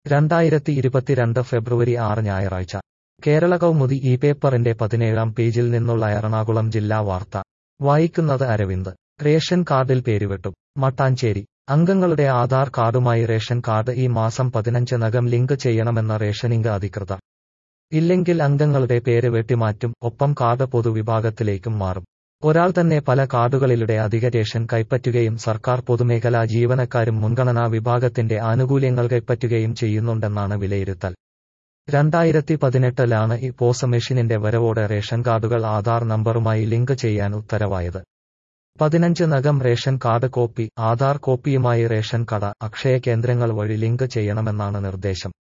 രണ്ടായിരത്തി ഇരുപത്തിരണ്ട് ഫെബ്രുവരി ആറ് ഞായറാഴ്ച കേരള കൗമുദി ഈ പേപ്പറിന്റെ പതിനേഴാം പേജിൽ നിന്നുള്ള എറണാകുളം ജില്ലാ വാർത്ത വായിക്കുന്നത് അരവിന്ദ് റേഷൻ കാർഡിൽ പേരുവെട്ടും മട്ടാഞ്ചേരി അംഗങ്ങളുടെ ആധാർ കാർഡുമായി റേഷൻ കാർഡ് ഈ മാസം പതിനഞ്ചിനകം ലിങ്ക് ചെയ്യണമെന്ന റേഷനിംഗ് അധികൃതർ ഇല്ലെങ്കിൽ അംഗങ്ങളുടെ പേര് വെട്ടിമാറ്റും ഒപ്പം കാർഡ് പൊതുവിഭാഗത്തിലേക്കും മാറും ഒരാൾ തന്നെ പല കാർഡുകളിലൂടെ അധിക റേഷൻ കൈപ്പറ്റുകയും സർക്കാർ പൊതുമേഖലാ ജീവനക്കാരും മുൻഗണനാ വിഭാഗത്തിന്റെ ആനുകൂല്യങ്ങൾ കൈപ്പറ്റുകയും ചെയ്യുന്നുണ്ടെന്നാണ് വിലയിരുത്തൽ രണ്ടായിരത്തി പതിനെട്ടിലാണ് ഈ പോസ് മെഷീനിന്റെ വരവോടെ റേഷൻ കാർഡുകൾ ആധാർ നമ്പറുമായി ലിങ്ക് ചെയ്യാൻ ഉത്തരവായത് പതിനഞ്ച് നകം റേഷൻ കാർഡ് കോപ്പി ആധാർ കോപ്പിയുമായി റേഷൻ കട അക്ഷയ കേന്ദ്രങ്ങൾ വഴി ലിങ്ക് ചെയ്യണമെന്നാണ് നിർദ്ദേശം